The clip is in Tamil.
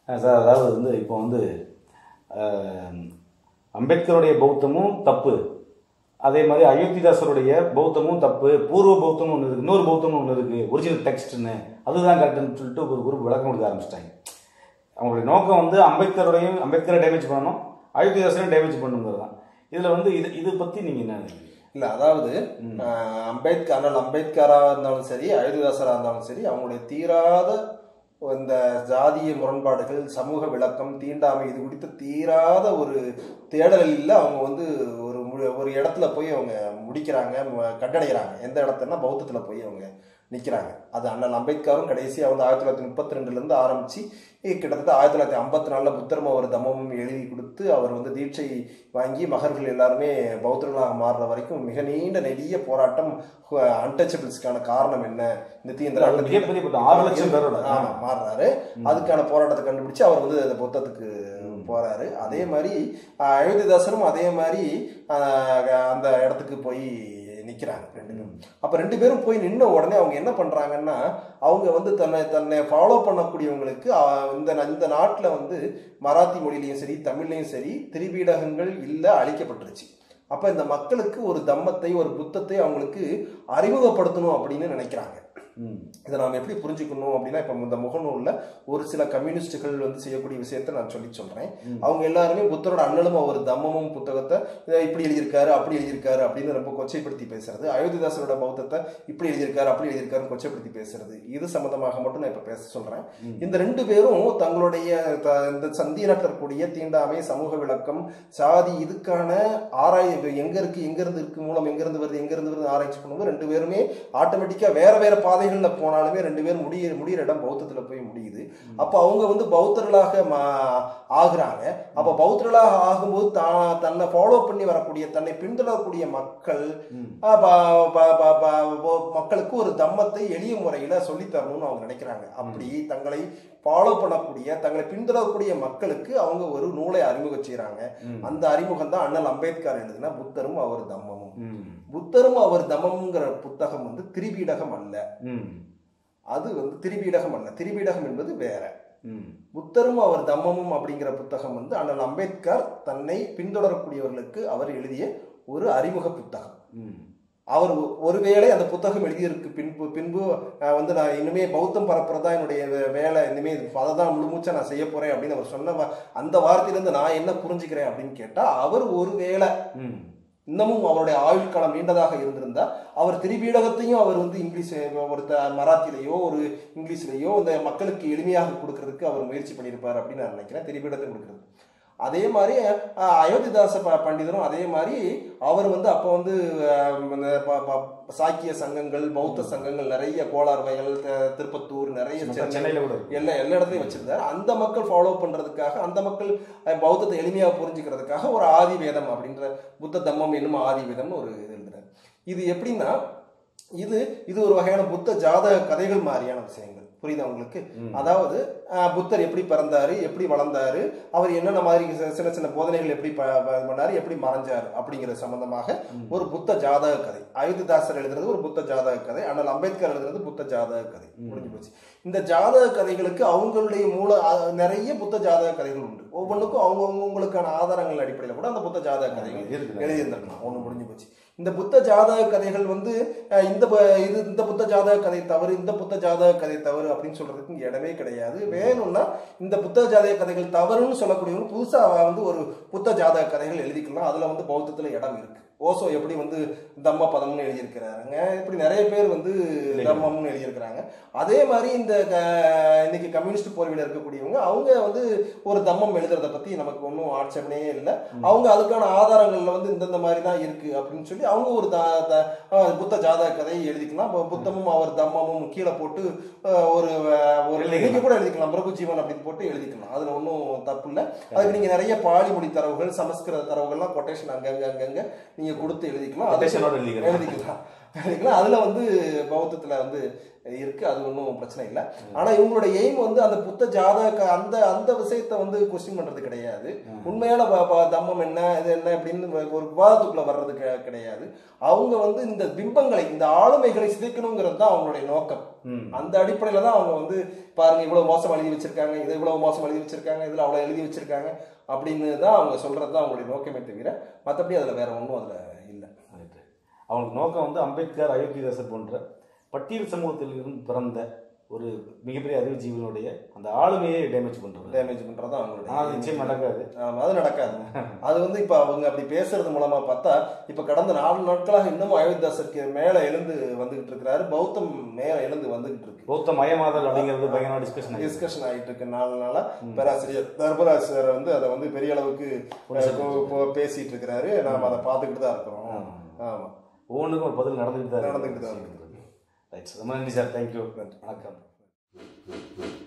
அஹ் சார் அதாவது வந்து இப்போ வந்து அஹ், அம்பேத்கருடைய பௌத்தமும் தப்பு அதே மாதிரி அயோத்திதாசருடைய பௌத்தமும் தப்பு பூர்வ பௌத்தம்னு ஒன்று இருக்குது இன்னொரு பௌத்தம்னு ஒன்று இருக்குது ஒரிஜினல் டெக்ஸ்ட்னு அதுதான் கரெக்டுன்னு சொல்லிட்டு ஒரு குரூப் விளக்கம் கொடுக்க ஆரம்பிச்சிட்டாங்க அவங்களுடைய நோக்கம் வந்து அம்பேத்கருடையும் அம்பேத்கரை டேமேஜ் பண்ணணும் அயோத்திதாசரையும் டேமேஜ் பண்ணுங்கிறது தான் இதில் வந்து இது இது பற்றி நீங்கள் என்ன நினைக்கிறீங்க? இல்ல அதாவது அஹ், அம்பேத்கர் அண்ணல் அம்பேத்கரா இருந்தாலும் சரி அயோத்திதாசரா இருந்தாலும் சரி அவங்களுடைய தீராத இந்த ஜாதிய முரண்பாடுகள் சமூக விளக்கம் தீண்டாமை இது குறித்து தீராத ஒரு தேடலில் அவங்க வந்து ஒரு மு- ஒரு இடத்துல போய் அவங்க முடிக்கிறாங்க ம- கண்டடைகிறாங்க எந்த இடத்துலனா பௌத்தத்துல போய் அவங்க நிற்கிறாங்க அது அண்ணல் அம்பேத்கரும் கடைசியாக வந்து ஆயிரத்தி தொள்ளாயிரத்தி முப்பத்தி ரெண்டுலேருந்து ஆரம்பிச்சு இ- கிட்டத்தட்ட ஆயிரத்தி தொள்ளாயிரத்தி ஐம்பத்தி நாலில் புத்தரும் அவர் தமமும் எழுதி கொடுத்து அவர் வந்து தீட்சை வாங்கி மகர்கள் எல்லாருமே பௌத்தர்களாக மாறுற வரைக்கும் மிக நீண்ட நெடிய போராட்டம் அன்டச்சபிள்ஸ்க்கான காரணம் என்ன இந்த தீ இந்த அது நாட்டுல மிகப்பெரிய போராட்டம். ஆறு லட்சம் பேரோட. ஆமா மாறுறாரு அதுக்கான போராட்டத்தை கண்டுபிடிச்சு அவர் வந்து அந்த புத்தகத்துக்கு போறாரு அதே மாதிரி ஆஹ், அயோத்திதாசரும் அதே மாதிரி ஆஹ், அந்த இடத்துக்கு போய் நிக்கிறாங்க ரெண்டு பேரும் அப்ப ரெண்டு பேரும் போய் நின்ன உடனே அவங்க என்ன பண்றாங்கன்னா அவங்க வந்து தன்னை தன்னை ஃபாலோ பண்ணக்கூடியவங்களுக்கு ஆஹ், இந்த இந்த நாட்டுல வந்து மராத்தி மொழியிலையும் சரி தமிழ்லையும் சரி திரிபீடகங்கள் இல்ல அழிக்கப்பட்டுருச்சு அப்ப இந்த மக்களுக்கு ஒரு தம்மத்தை ஒரு புத்தத்தை அவங்களுக்கு அறிமுகப்படுத்தணும் அப்படின்னு நினைக்கிறாங்க ம் இதை நாம் எப்படி புரிஞ்சுக்கணும் அப்படின்னா இப்போ இந்த முகநூலில் ஒரு சில கம்யூனிஸ்டுகள் வந்து செய்யக்கூடிய விஷயத்தை நான் சொல்லி சொல்கிறேன் அவங்க எல்லாருமே புத்தரோட அண்ணலும் அவர் தம்மமும் புத்தகத்தை இதை இப்படி எழுதியிருக்காரு அப்படி எழுதியிருக்காரு அப்படின்னு ரொம்ப கொச்சைப்படுத்தி பேசுறது அயோத்திதாசரோட பௌத்தத்தை இப்படி எழுதியிருக்காரு அப்படி எழுதியிருக்காருன்னு கொச்சைப்படுத்தி பேசுறது இது சம்பந்தமாக மட்டும் நான் இப்போ பேச சொல்கிறேன் இந்த ரெண்டு பேரும் தங்களுடைய த- இந்த சந்திய நாட்டில் இருக்கக்கூடிய தீண்டாமை சமூக விளக்கம் சாதி இதுக்கான ஆராய் எங்க இருக்கு எங்க இருந்து இருக்கு மூலம் எங்க இருந்து வருது எங்க இருந்து வருது ஆராய்ச்சி பண்ணும்போது ரெண்டு பேருமே ஆட்டோமேட்டிக்கா வேற வேற பாதைகள்ல போனாலுமே ரெண்டு பேரும் முடிய முடியிற இடம் பௌத்தத்துல போய் முடியுது அப்ப அவங்க வந்து பௌத்தர்களாக மா- ஆகுறாங்க அப்ப பௌத்தர்களாக ஆகும்போது தான் தன்னை ஃபாலோ பண்ணி வரக்கூடிய தன்னை பின்தொடரக்கூடிய மக்கள் ஆ, ப- ப- ப- ப- ப- மக்களுக்கு ஒரு தம்மத்தை எளிய முறையில சொல்லித் தரணும்னு அவங்க நினைக்கிறாங்க அப்படி தங்களை ஃபாலோ பண்ணக்கூடிய தங்களை பின்தொடரக்கூடிய மக்களுக்கு அவங்க ஒரு நூலை அறிமுகம் செய்றாங்க அந்த அறிமுகம் தான் அண்ணல் அம்பேத்கர் எழுதின புத்தரும் அவர் தம்மமும் ம் புத்தரும் அவர் தம்மம்ங்கிற புத்தகம் வந்து திரிபீடகம் அல்ல ம் அது வந்து திரிபீடகம் அல்ல திரிபீடகம் என்பது வேற ம் புத்தரும் அவர் தம்மமும் அப்படிங்கிற புத்தகம் வந்து அண்ணல் அம்பேத்கர் தன்னை பின்தொடரக்கூடியவர்களுக்கு அவர் எழுதிய ஒரு அறிமுக புத்தகம் ம் அவர் ஒ- ஒருவேளை அந்த புத்தகம் எழுதியிருக்கு பின்பு பின்பு அஹ், வந்து நான் இனிமே பௌத்தம் பரப்புறதா என்னுடைய வே- வேலை இனிமே அதை தான் முழுமூச்சா நான் செய்ய போறேன் அப்படின்னு அவர் சொன்ன வா- அந்த வார்த்தையிலிருந்து நான் என்ன புரிஞ்சுக்கிறேன் அப்படின்னு கேட்டா அவர் ஒருவேளை ம் இன்னமும் அவருடைய ஆயுள் காலம் நீண்டதாக இருந்திருந்தா அவர் திரிபீடகத்தையும் அவர் வந்து இங்கிலீஷ் ஒரு த- மராத்திலேயோ ஒரு இங்கிலீஷ்லேயோ இந்த மக்களுக்கு எளிமையாக கொடுக்கறதுக்கு அவர் முயற்சி பண்ணியிருப்பார் அப்படின்னு நான் நினைக்கிறேன் திரிபீடத்தை கொடுக்கறது அதே மாதிரி அஹ், அயோத்திதாச ப பண்டிதரும் அதே மாதிரி அவர் வந்து அப்போ வந்து அஹ், இந்த ப- ப- சாக்கிய சங்கங்கள் பௌத்த சங்கங்கள் நிறைய கோளாறுவைகள் த- திருப்பத்தூர் நிறைய சென்னை சென்னையில் கூட இருக்கு எல்லா எல்லா இடத்துலையும் வச்சிருந்தாரு அந்த மக்கள் ஃபாலோ பண்றதுக்காக அந்த மக்கள் அஹ், பௌத்தத்தை எளிமையாக புரிஞ்சுக்கிறதுக்காக ஒரு ஆதி வேதம் அப்படின்ற புத்த தம்மம் என்னும் ஆதி வேதம்னு ஒரு இது எழுதுறாரு இது எப்படின்னா இது இது ஒரு வகையான புத்த ஜாதக கதைகள் மாதிரியான விஷயங்கள் புரியுதா உங்களுக்கு அதாவது அஹ், புத்தர் எப்படி பிறந்தாரு எப்படி வளர்ந்தாரு அவர் என்னென்ன மாதிரி சி- சின்ன சின்ன போதனைகள் எப்படி ப- ப- பண்ணாரு எப்படி மறைஞ்சாரு அப்படிங்கிற சம்பந்தமாக ஒரு புத்த ஜாதக கதை அயோத்திதாசர் எழுதுறது ஒரு புத்த ஜாதக கதை அண்ணல் அம்பேத்கர் எழுதுறது புத்த ஜாதக கதை முடிஞ்சு போச்சு இந்த ஜாதக கதைகளுக்கு அவங்களுடைய மூல அ- நிறைய புத்த ஜாதக கதைகள் உண்டு ஒவ்வொன்றுக்கும் அவங்கவுங்களுக்கான ஆதாரங்கள் அடிப்படையில் கூட அந்த புத்த ஜாதக கதைகள் இருக்கு. எழுதியிருந்திருக்கலாம் ஒன்று முடிஞ்சு போச்சு இந்த புத்த ஜாதக கதைகள் வந்து அஹ், இந்த ப- இது இந்த புத்த ஜாதக கதை தவறு இந்த புத்த ஜாதக கதை தவறு அப்படின்னு சொல்றதுக்கு இங்க இடமே கிடையாது வேணும்னா இந்த புத்த ஜாதக கதைகள் தவறுன்னு சொல்லக்கூடியவங்க புதுசா வந்து ஒரு புத்த ஜாதக கதைகள் எழுதிக்கலாம் அதுல வந்து பௌத்தத்துல இடம் இருக்கு ஓசோ எப்படி வந்து தம்ம பதம்னு எழுதியிருக்கிறாருங்க இப்படி நிறைய பேர் வந்து தர்மம்னு எழுதியிருக்கிறாங்க அதே மாதிரி இந்த க- இன்னைக்கு கம்யூனிஸ்ட் போர்வையில் இருக்கக்கூடியவங்க அவங்க வந்து ஒரு தம்மம் எழுதுறத பத்தி நமக்கு ஒன்றும் ஆட்சேபனையே இல்லை அவங்க அதுக்கான ஆதாரங்கள்ல வந்து இந்தந்த மாதிரி தான் இருக்கு அப்படின்னு சொல்லி அவங்க ஒரு த- த- அஹ் புத்த ஜாதக கதையை எழுதிக்கலாம் இப்போ புத்தமும் அவர் தம்மமும் கீழே போட்டு அஹ், ஒரு அஹ், ஒரு எழுதி கூட எழுதிக்கலாம் பிரபு ஜீவன் அப்படின்னு போட்டு எழுதிக்கலாம் அதுல ஒன்றும் தப்பு இல்லை அதுக்கு நீங்க நிறைய பாலி மொழி தரவுகள் சமஸ்கிருத தரவுகள்லாம் கொட்டேஷன் அங்கங்க அங்கங்க நீங்க நீங்க கொடுத்து எழுதிக்கலாம் அது Quotation ஓட எழுதிக்கலாம். எழுதிக்கலாம் எழுதிக்கலாம் அதுல வந்து பௌத்தத்துல வந்து இருக்கு அது ஒன்றும் பிரச்சனை இல்லை ஆனா இவங்களோட எய்ம் வந்து அந்த புத்த ஜாதக அந்த அந்த விஷயத்தை வந்து கொஸ்டின் பண்றது கிடையாது உண்மையான ப- ப- தம்மம் என்ன இது என்ன அப்படின்னு ஒரு விவாதத்துக்குள்ள வர்றது கெ- கிடையாது அவங்க வந்து இந்த பிம்பங்களை இந்த ஆளுமைகளை சிதைக்கணுங்கிறது தான் அவங்களுடைய நோக்கம் ம். அந்த அடிப்படையில தான் அவங்க வந்து பாருங்க இவ்வளவு மோசம் எழுதி வச்சிருக்காங்க இது இவ்வளவு மோசம் எழுதி வச்சிருக்காங்க இதுல அவ்வளவு எழுதி வச்சிருக்காங்க அப்படின்னு தான் அவங்க சொல்றது தான் அவங்களுடைய நோக்கமே தவிர மற்றபடி அதுல வேற ஒன்றும் அதுல இல்லை Right. அவங்களுக்கு நோக்கம் வந்து அம்பேத்கர் அயோத்திதாசர் போன்ற பட்டியல் சமூகத்தில் இருந்து பிறந்த ஒரு மிகப்பெரிய அறிவுஜீவிகளுடைய அந்த ஆளுமையை டேமேஜ் பண்றது டேமேஜ் பண்றது தான் அவங்களுடைய ஆனால் நிச்சயம் நடக்காது ஆமா, அது நடக்காது அது வந்து இப்ப அவங்க அப்படி பேசுறது மூலமா பார்த்தா இப்ப கடந்த நாலு நாட்களாக இன்னமும் அயோத்திதாசருக்கு மேல எழுந்து வந்துகிட்டு இருக்கிறாரு பௌத்தம் மேல எழுந்து வந்துகிட்டு இருக்கு பௌத்த மயமாதல் அப்படிங்கிறது பயங்கரமான டிஸ்கஷன் டிஸ்கஷன் ஆயிட்டு இருக்கு நாலு நாளா பேராசிரியர் தர்மராஜ் சார் வந்து அதை வந்து பெரிய அளவுக்கு அஹ், போ- போ- பேசிட்டு இருக்கிறாரு நாம அதை பார்த்துக்கிட்டு தான் இருக்கிறோம் ஆமா ஒவ்வொன்றுக்கும் ஒரு பதில் நடந்துகிட்டு தான் நடந்துகிட்டு தான் இருக்கு. ரைட் ரொம்ப நன்றி சார் தேங்க்யூ வணக்கம்